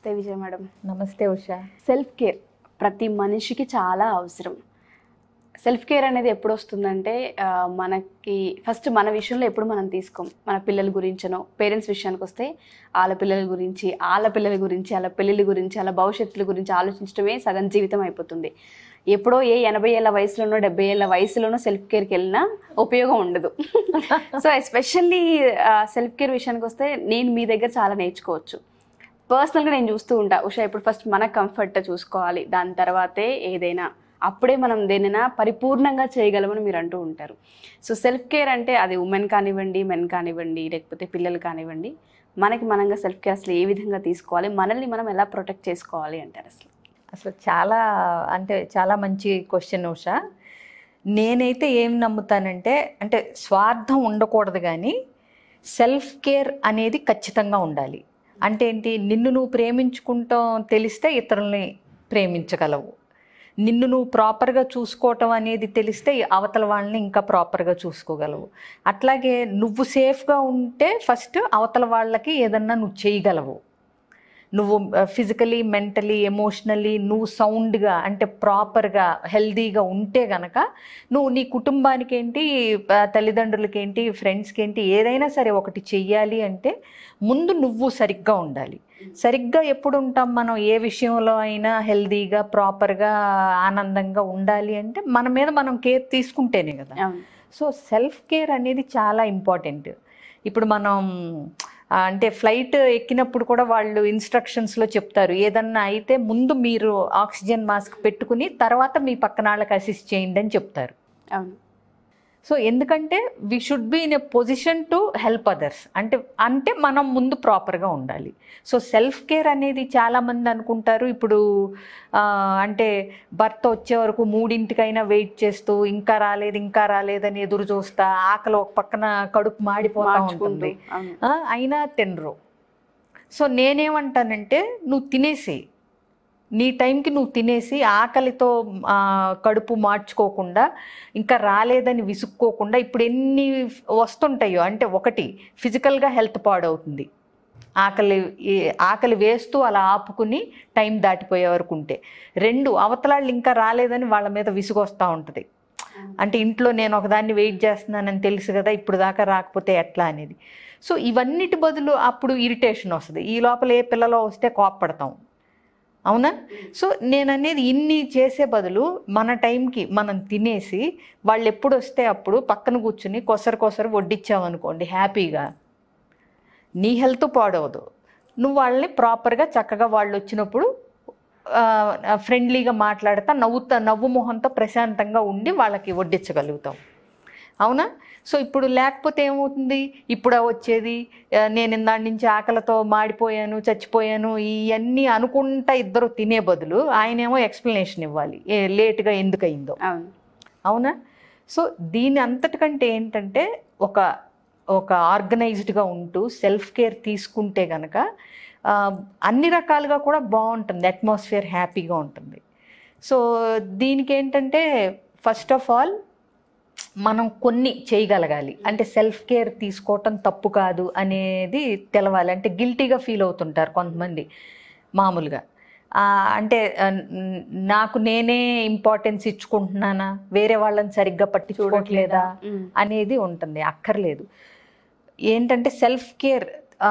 నమస్తే విజయ మేడం నమస్తే Usha self care ప్రతి మనిషికి చాలా అవసరం సెల్ఫ్ కేర్ అనేది ఎప్పుడు వస్తుందంటే ఆ, మనకి ఫస్ట్ మన విషయంలో ఎప్పుడు మనం తీసుకోం మన పిల్లల గురించనో పేరెంట్స్ విషయానికి వస్తే వాళ్ళ పిల్లల గురించి వాళ్ళ పిల్లల గురించి వాళ్ళ పెళ్ళిళ్ళ గురించి వాళ్ళ భవిష్యత్తుల గురించి ఆలోచించడమే సగం జీవితం అయిపోతుంది ఎప్పుడో ఏ ఎనభై ఏళ్ళ వయసులోనో డెబ్బై ఏళ్ళ వయసులోనో సెల్ఫ్ కేర్కి వెళ్ళినా ఉపయోగం ఉండదు సో ఎస్పెషల్లీ సెల్ఫ్ కేర్ విషయానికి వస్తే నేను మీ దగ్గర చాలా నేర్చుకోవచ్చు పర్సనల్గా నేను చూస్తూ ఉంటా ఉషా ఇప్పుడు ఫస్ట్ మన కంఫర్ట్ చూసుకోవాలి దాని తర్వాతే ఏదైనా అప్పుడే మనం దేనైనా పరిపూర్ణంగా చేయగలమని మీరు అంటూ ఉంటారు సో సెల్ఫ్ కేర్ అంటే అది ఉమెన్ కానివ్వండి మెన్ కానివ్వండి లేకపోతే పిల్లలు కానివ్వండి మనకి మనంగా సెల్ఫ్ కేర్ అసలు ఏ విధంగా తీసుకోవాలి మనల్ని మనం ఎలా ప్రొటెక్ట్ చేసుకోవాలి అంటారు అసలు అసలు చాలా అంటే చాలా మంచి క్వశ్చన్ ఉషా నేనైతే ఏం నమ్ముతానంటే అంటే స్వార్థం ఉండకూడదు కానీ సెల్ఫ్ కేర్ అనేది ఖచ్చితంగా ఉండాలి అంటే ఏంటి నిన్ను నువ్వు ప్రేమించుకుంటాం తెలిస్తే ఇతరుల్ని ప్రేమించగలవు నిన్ను నువ్వు ప్రాపర్గా చూసుకోవటం అనేది తెలిస్తే ఈ అవతల వాళ్ళని ఇంకా ప్రాపర్గా చూసుకోగలవు అట్లాగే నువ్వు సేఫ్గా ఉంటే ఫస్ట్ అవతల వాళ్ళకి ఏదన్నా నువ్వు చేయగలవు నువ్వు ఫిజికలీ మెంటలీ ఎమోషనల్లీ నువ్వు సౌండ్గా అంటే ప్రాపర్గా హెల్దీగా ఉంటే గనక నువ్వు నీ కుటుంబానికి ఏంటి ఆ, తల్లిదండ్రులకి ఏంటి ఫ్రెండ్స్కి ఏంటి ఏదైనా సరే ఒకటి చెయ్యాలి అంటే ముందు నువ్వు సరిగ్గా ఉండాలి సరిగ్గా ఎప్పుడు ఉంటాం మనం ఏ విషయంలో అయినా హెల్దీగా ప్రాపర్గా ఆనందంగా ఉండాలి అంటే మన మీద మనం కేర్ తీసుకుంటేనే కదా అవును సో సెల్ఫ్ కేర్ అనేది చాలా ఇంపార్టెంట్ ఇప్పుడు మనం ఆ, అంటే ఫ్లైట్ ఎక్కినప్పుడు కూడా వాళ్ళు ఇన్స్ట్రక్షన్స్లో చెప్తారు ఏదన్నా అయితే ముందు మీరు ఆక్సిజన్ మాస్క్ పెట్టుకుని తర్వాత మీ పక్కన వాళ్ళకి అసిస్ట్ చేయండి అని చెప్తారు అవును సో ఎందుకంటే we should be in a position to help others అంటే అంటే మనం ముందు ప్రాపర్గా ఉండాలి సో సెల్ఫ్ కేర్ అనేది చాలామంది అనుకుంటారు ఇప్పుడు ఆ, అంటే భర్త వచ్చే వరకు మూడింటికైనా వెయిట్ చేస్తూ ఇంకా రాలేదు ఇంకా రాలేదని ఎదురు చూస్తా ఆకలి ఒక పక్కన కడుపు మాడిపోతూ మార్చుకుంటూ ఉంటుంది అవును ఆ, అయినా తినరు సో నేనేమంటానంటే నువ్వు తినేసి నీ టైంకి నువ్వు తినేసి ఆకలితో ఆ, కడుపు మార్చుకోకుండా ఇంకా రాలేదని విసుక్కోకుండా ఇప్పుడు ఎన్ని వస్తుంటాయో అంటే ఒకటి ఫిజికల్గా హెల్త్ పాడవుతుంది ఆకలి ఈ ఆకలి వేస్తూ అలా ఆపుకుని టైం దాటిపోయే వరకు ఉంటే రెండు అవతలాళ్ళు ఇంకా రాలేదని వాళ్ళ మీద విసుగొస్తూ ఉంటుంది అంటే ఇంట్లో నేను ఒకదాన్ని వెయిట్ చేస్తున్నానని తెలుసు కదా ఇప్పుడు దాకా రాకపోతే ఎట్లా అనేది సో ఇవన్నిటి బదులు అప్పుడు ఇరిటేషన్ వస్తుంది ఈ లోపల ఏ పిల్లలో వస్తే కోప్పడతాం అవునా సో నేను అనేది ఇన్ని చేసే బదులు మన టైంకి మనం తినేసి వాళ్ళు ఎప్పుడు వస్తే అప్పుడు పక్కన కూర్చుని కొసరు కొసరు వడ్డిచ్చామనుకోండి హ్యాపీగా నీ హెల్త్ పాడవదు నువ్వు వాళ్ళని ప్రాపర్గా చక్కగా వాళ్ళు వచ్చినప్పుడు ఫ్రెండ్లీగా మాట్లాడతా నవ్వుతా నవ్వు మొహంతో ప్రశాంతంగా ఉండి వాళ్ళకి వడ్డించగలుగుతాం అవునా సో ఇప్పుడు లేకపోతే ఏమవుతుంది ఇప్పుడు వచ్చేది ఆ, నేను ఇందాడి నుంచి ఆకలితో మాడిపోయాను చచ్చిపోయాను ఇవన్నీ అనుకుంటా ఇద్దరు తినే బదులు ఆయనేమో ఎక్స్ప్లెనేషన్ ఇవ్వాలి ఏ లేట్గా ఎందుకు అయిందో అవును అవునా సో దీని అంతటికంటే ఏంటంటే ఒక ఒక ఆర్గనైజ్డ్గా ఉంటూ సెల్ఫ్ కేర్ తీసుకుంటే కనుక అన్ని రకాలుగా కూడా బాగుంటుంది అట్మాస్ఫియర్ హ్యాపీగా ఉంటుంది సో దీనికి ఏంటంటే ఫస్ట్ ఆఫ్ ఆల్ మనం కొన్ని చేయగలగాలి అంటే సెల్ఫ్ కేర్ తీసుకోవటం తప్పు కాదు అనేది తెలవాలి అంటే గిల్టీగా ఫీల్ అవుతుంటారు కొంతమంది మామూలుగా ఆ, అంటే ఆ, న్- నాకు నేనే ఇంపార్టెన్స్ ఇచ్చుకుంటున్నానా వేరే వాళ్ళని సరిగ్గా పట్టించుకోవట్లేదా ఉమ్. అనేది ఉంటుంది అక్కర్లేదు ఏంటంటే సెల్ఫ్ కేర్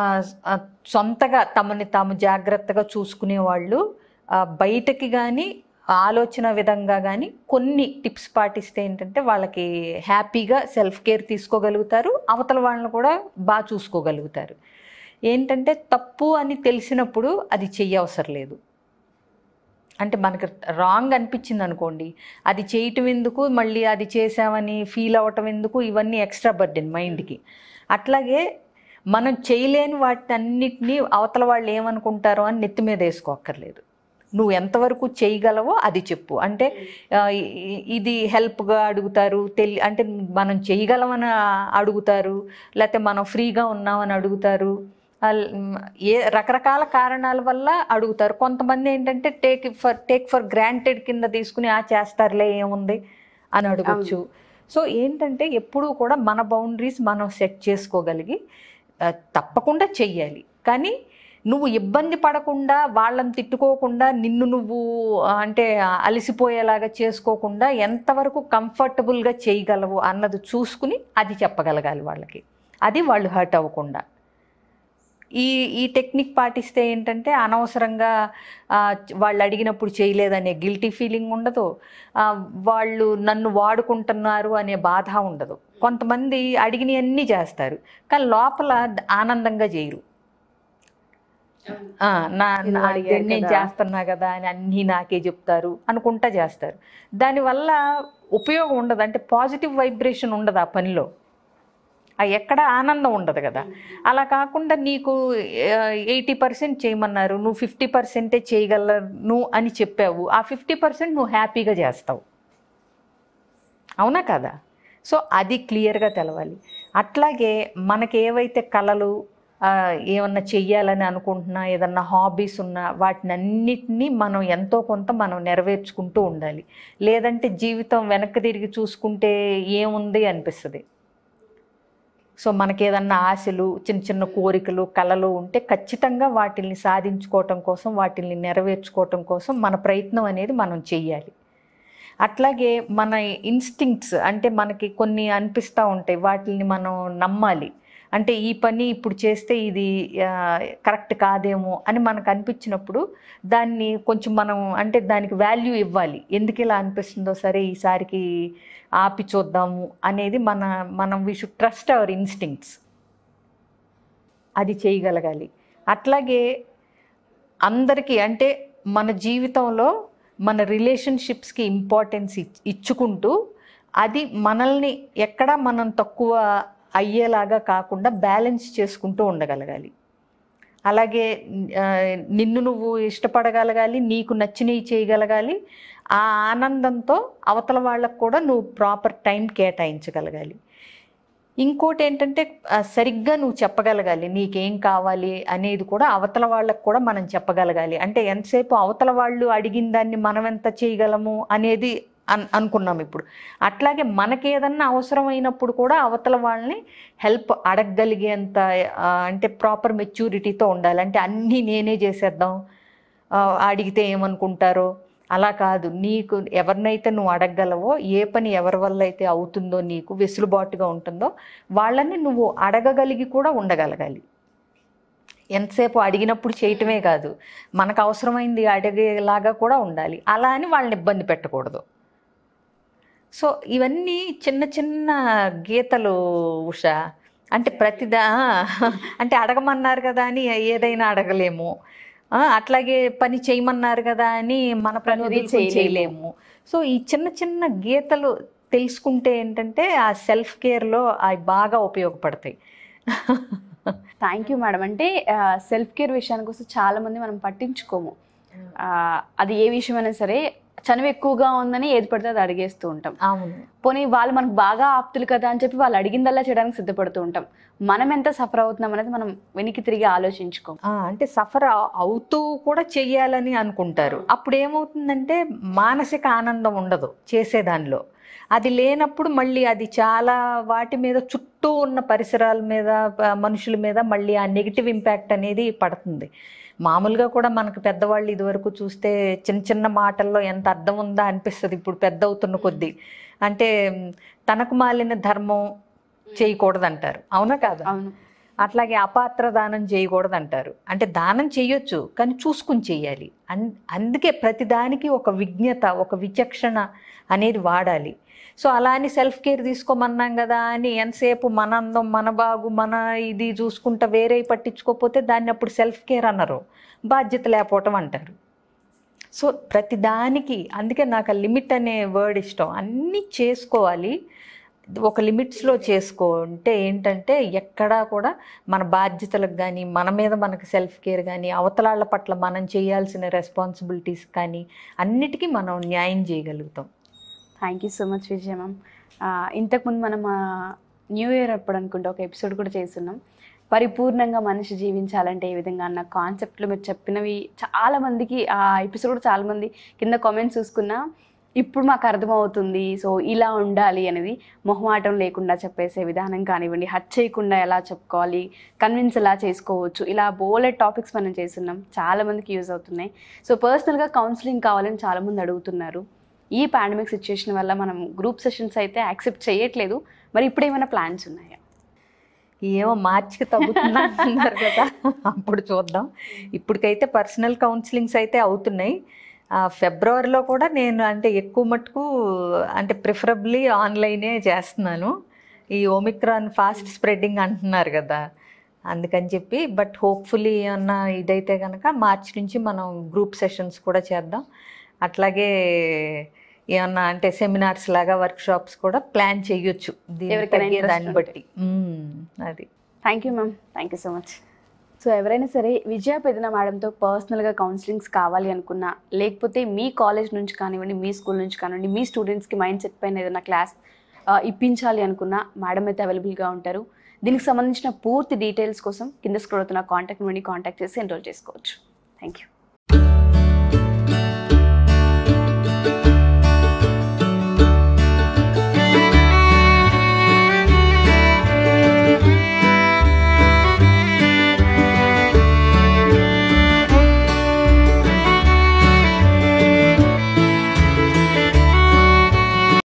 సొంతగా తమని తాము జాగ్రత్తగా చూసుకునే వాళ్ళు ఆ, బయటకి కానీ ఆలోచన విధంగా కానీ కొన్ని టిప్స్ పాటిస్తే ఏంటంటే వాళ్ళకి హ్యాపీగా సెల్ఫ్ కేర్ తీసుకోగలుగుతారు అవతల వాళ్ళని కూడా బాగా చూసుకోగలుగుతారు ఏంటంటే తప్పు అని తెలిసినప్పుడు అది చెయ్యవసరం లేదు అంటే మనకు రాంగ్ అనిపించింది అనుకోండి అది చేయటం ఎందుకు మళ్ళీ అది చేసామని ఫీల్ అవ్వటం ఎందుకు ఇవన్నీ ఎక్స్ట్రా బర్డెన్ మైండ్కి అట్లాగే మనం చేయలేని వాటన్నిటినీ అవతల వాళ్ళు ఏమనుకుంటారో అని నెత్తి మీద వేసుకోక్కర్లేదు నువ్వు ఎంతవరకు చేయగలవో అది చెప్పు అంటే ఆ, ఇ- ఇది హెల్ప్గా అడుగుతారు తెలి అంటే మనం చేయగలమని అడుగుతారు లేకపోతే మనం ఫ్రీగా ఉన్నామని అడుగుతారు అల్- మ్, ఏ రకరకాల కారణాల వల్ల అడుగుతారు కొంతమంది ఏంటంటే take for take for granted కింద తీసుకుని ఆ చేస్తారులే ఏముంది అని అడగచ్చు సో ఏంటంటే ఎప్పుడూ కూడా మన బౌండరీస్ మనం సెట్ చేసుకోగలిగి ఆ, తప్పకుండా చెయ్యాలి కానీ నువ్వు ఇబ్బంది పడకుండా వాళ్ళని తిట్టుకోకుండా నిన్ను నువ్వు ఆ, అంటే అలసిపోయేలాగా చేసుకోకుండా ఎంతవరకు కంఫర్టబుల్గా చేయగలవు అన్నది చూసుకుని అది చెప్పగలగాలి వాళ్ళకి అది వాళ్ళు హర్ట్ అవ్వకుండా ఈ ఈ టెక్నిక్ పాటిస్తే ఏంటంటే అనవసరంగా ఆ, వాళ్ళు అడిగినప్పుడు చేయలేదనే గిల్టీ ఫీలింగ్ ఉండదు ఆ, వాళ్ళు నన్ను వాడుకుంటున్నారు అనే బాధ ఉండదు కొంతమంది అడిగినవన్నీ చేస్తారు కానీ లోపల ఆనందంగా చేయరు ఆ, నా ఇది నా- అడిగారు నేను కదా. చేస్తున్నా కదా అని అన్నీ నాకే చెప్తారు అనుకుంటా చేస్తారు దానివల్ల ఉపయోగం ఉండదు అంటే పాజిటివ్ వైబ్రేషన్ ఉండదు ఆ పనిలో ఆ ఎక్కడ ఆనందం ఉండదు కదా అలా కాకుండా నీకు ఎయిటీ పర్సెంట్ చేయమన్నారు నువ్వు ఫిఫ్టీ పర్సెంటే చేయగలను అని చెప్పావు ఆ ఫిఫ్టీ పర్సెంట్ నువ్వు హ్యాపీగా చేస్తావు అవునా కదా సో అది క్లియర్గా తెలవాలి అట్లాగే మనకి ఏవైతే కళలు ఆ, ఏమన్నా చెయ్యాలని అనుకుంటున్నా ఏదన్నా హాబీస్ ఉన్నా వాటిని అన్నిటినీ మనం ఎంతో కొంత మనం నెరవేర్చుకుంటూ ఉండాలి లేదంటే జీవితం వెనక్కి తిరిగి చూసుకుంటే ఏముంది అనిపిస్తుంది సో మనకి ఏదన్నా ఆశలు చిన్న చిన్న కోరికలు కళలు ఉంటే ఖచ్చితంగా వాటిల్ని సాధించుకోవటం కోసం వాటిల్ని నెరవేర్చుకోవటం కోసం మన ప్రయత్నం అనేది మనం చెయ్యాలి అట్లాగే మన ఇన్స్టింక్ట్స్ అంటే మనకి కొన్ని అనిపిస్తూ ఉంటాయి వాటిని మనం నమ్మాలి అంటే ఈ పని ఇప్పుడు చేస్తే ఇది కరెక్ట్ కాదేమో అని మనకు అనిపించినప్పుడు దాన్ని కొంచెం మనం అంటే దానికి వాల్యూ ఇవ్వాలి ఎందుకు ఇలా అనిపిస్తుందో సరే ఈసారికి ఆపి చూద్దాము అనేది మన మనం we should trust our instincts అది చేయగలగాలి అట్లాగే అందరికీ అంటే మన జీవితంలో మన రిలేషన్షిప్స్కి ఇంపార్టెన్స్ ఇచ్చుకుంటూ అది మనల్ని ఎక్కడ మనం తక్కువ అయ్యేలాగా కాకుండా బ్యాలెన్స్ చేసుకుంటూ ఉండగలగాలి అలాగే ఆ, నిన్ను నువ్వు ఇష్టపడగలగాలి నీకు నచ్చినవి చేయగలగాలి ఆ ఆనందంతో అవతల వాళ్ళకు కూడా నువ్వు ప్రాపర్ టైం కేటాయించగలగాలి ఇంకోటి ఏంటంటే ఆ, సరిగ్గా నువ్వు చెప్పగలగాలి నీకేం కావాలి అనేది కూడా అవతల వాళ్ళకు కూడా మనం చెప్పగలగాలి అంటే ఎంతసేపు అవతల వాళ్ళు అడిగిన దాన్ని మనం ఎంత చేయగలము అనేది అన్ అనుకున్నాం ఇప్పుడు అట్లాగే మనకి ఏదన్నా అవసరమైనప్పుడు కూడా అవతల వాళ్ళని హెల్ప్ అడగగలిగేంత ఆ, అంటే ప్రాపర్ మెచ్యూరిటీతో ఉండాలి అంటే అన్నీ నేనే చేసేద్దాం ఆ, అడిగితే ఏమనుకుంటారో అలా కాదు నీకు ఎవరినైతే నువ్వు అడగగలవో ఏ పని ఎవరి వల్ల అయితే అవుతుందో నీకు వెసులుబాటుగా ఉంటుందో వాళ్ళని నువ్వు అడగగలిగి కూడా ఉండగలగాలి ఎంతసేపు అడిగినప్పుడు చేయటమే కాదు మనకు అవసరమైంది అడిగేలాగా కూడా ఉండాలి అలా అని వాళ్ళని ఇబ్బంది పెట్టకూడదు సో ఇవన్నీ చిన్న చిన్న గీతలు ఉష అంటే ప్రతిదా అంటే అడగమన్నారు కదా అని ఏదైనా అడగలేము ఆ, అట్లాగే పని చేయమన్నారు కదా అని మన పని ప్రతిదీ వదులుకొని చేయలేము. చేయలేము సో ఈ చిన్న చిన్న గీతలు తెలుసుకుంటే ఏంటంటే ఆ సెల్ఫ్ కేర్లో అవి బాగా ఉపయోగపడతాయి థ్యాంక్ యూ మేడం అంటే సెల్ఫ్ కేర్ విషయానికి వస్తే చాలా మంది మనం పట్టించుకోము ఆ, అది ఏ విషయమైనా సరే చనువు ఎక్కువగా ఉందని ఏది పడితే అది అడిగేస్తూ ఉంటాం అవును పోనీ వాళ్ళు మనకు బాగా ఆప్తులు కదా అని చెప్పి వాళ్ళు అడిగిందల్లా చేయడానికి సిద్ధపడుతూ ఉంటాం మనం ఎంత సఫర్ అవుతున్నాం అనేది మనం వెనక్కి తిరిగి ఆలోచించుకోం ఆ, అంటే సఫర్ అవుతూ కూడా చెయ్యాలని అనుకుంటారు అప్పుడు ఏమవుతుందంటే మానసిక ఆనందం ఉండదు చేసేదానిలో అది లేనప్పుడు మళ్ళీ అది చాలా వాటి మీద చుట్టూ ఉన్న పరిసరాల మీద ప- మనుషుల మీద మళ్ళీ ఆ నెగిటివ్ ఇంపాక్ట్ అనేది పడుతుంది మామూలుగా కూడా మనకు పెద్దవాళ్ళు ఇదివరకు చూస్తే చిన్న చిన్న మాటల్లో ఎంత అర్థం ఉందా అనిపిస్తుంది ఇప్పుడు పెద్ద అవుతున్న కొద్దీ అంటే మ్, తనకు మాలిన ధర్మం చేయకూడదు అంటారు అవునా కాదా అవును అట్లాగే అపాత్ర దానం చేయకూడదు అంటారు అంటే దానం చేయొచ్చు కానీ చూసుకుని చెయ్యాలి అన్ అందుకే ప్రతి దానికి ఒక విజ్ఞత ఒక విచక్షణ అనేది వాడాలి సో అలా అని సెల్ఫ్ కేర్ తీసుకోమన్నాం కదా అని ఎంతసేపు మన అందం మన బాగు మన ఇది చూసుకుంటా వేరే పట్టించుకోకపోతే దాన్ని అప్పుడు సెల్ఫ్ కేర్ అన్నారు బాధ్యత లేకపోవటం అంటారు సో ప్రతి దానికి అందుకే నాకు ఆ లిమిట్ అనే వర్డ్ ఇష్టం అన్నీ చేసుకోవాలి ఒక లిమిట్స్లో చేసుకుంటే ఏంటంటే ఎక్కడా కూడా మన బాధ్యతలకు కానీ మన మీద మనకు సెల్ఫ్ కేర్ కానీ అవతలాళ్ళ పట్ల మనం చేయాల్సిన రెస్పాన్సిబిలిటీస్ కానీ అన్నిటికీ మనం న్యాయం చేయగలుగుతాం thank you so much Vijaya ma'am ఇంతకుముందు మనం న్యూ ఇయర్ అప్పుడు అనుకుంటే ఒక ఎపిసోడ్ కూడా చేస్తున్నాం పరిపూర్ణంగా మనిషి జీవించాలంటే ఏ విధంగా అన్న కాన్సెప్ట్లో మీరు చెప్పినవి చాలా మందికి ఆ ఎపిసోడ్ చాలా మంది కింద కామెంట్స్ చూసుకున్నా ఇప్పుడు మాకు అర్థమవుతుంది సో ఇలా ఉండాలి అనేది మొహమాటం లేకుండా చెప్పేసే విధానం కానివ్వండి హట్ చేయకుండా ఎలా చెప్పుకోవాలి కన్విన్స్ ఎలా చేసుకోవచ్చు ఇలా బోలెడ్ టాపిక్స్ మనం చేస్తున్నాం చాలా మందికి యూజ్ అవుతున్నాయి సో పర్సనల్గా కౌన్సిలింగ్ కావాలని చాలామంది అడుగుతున్నారు ఈ పాండమిక్ సిచ్యుయేషన్ వల్ల మనం గ్రూప్ సెషన్స్ అయితే యాక్సెప్ట్ చేయట్లేదు మరి ఇప్పుడు ఏమైనా ప్లాన్స్ ఉన్నాయా ఏమో మార్చికి తగ్గుతున్నా అంటున్నారు కదా అప్పుడు చూద్దాం ఇప్పటికైతే పర్సనల్ కౌన్సిలింగ్స్ అయితే అవుతున్నాయి ఆ, ఫిబ్రవరిలో కూడా నేను అంటే ఎక్కువ మటుకు అంటే ప్రిఫరబ్లీ ఆన్లైనే చేస్తున్నాను ఈ ఓమిక్రాన్ ఫాస్ట్ స్ప్రెడ్డింగ్ అంటున్నారు కదా అందుకని చెప్పి బట్ హోప్ఫుల్లీ ఏమన్నా ఇదైతే కనుక మార్చి నుంచి మనం గ్రూప్ సెషన్స్ కూడా చేద్దాం అట్లాగే ఏమన్నా అంటే సెమినార్స్ లాగా వర్క్ షాప్స్ కూడా ప్లాన్ చేయొచ్చు దీనికి ఎవరికైనా తగ్గే interest దాన్ని ఉంటే. బట్టి మ్మ్. అది thank you ma'am thank you so much so ఎవరైనా సరే విజయ పెదన మేడంతో పర్సనల్గా కౌన్సిలింగ్స్ కావాలి అనుకున్నా లేకపోతే మీ కాలేజ్ నుంచి కానివ్వండి మీ స్కూల్ నుంచి కానివ్వండి మీ స్టూడెంట్స్కి మైండ్ సెట్ పైన ఏదైనా క్లాస్ ఆ, ఇప్పించాలి అనుకున్నా మేడం అయితే అవైలబుల్గా ఉంటారు దీనికి సంబంధించిన పూర్తి డీటెయిల్స్ కోసం కింద స్క్రోల్ అవుతున్న కాంటాక్ట్ నుండి కాంటాక్ట్ చేసి ఎన్రోల్ చేసుకోవచ్చు థ్యాంక్ యూ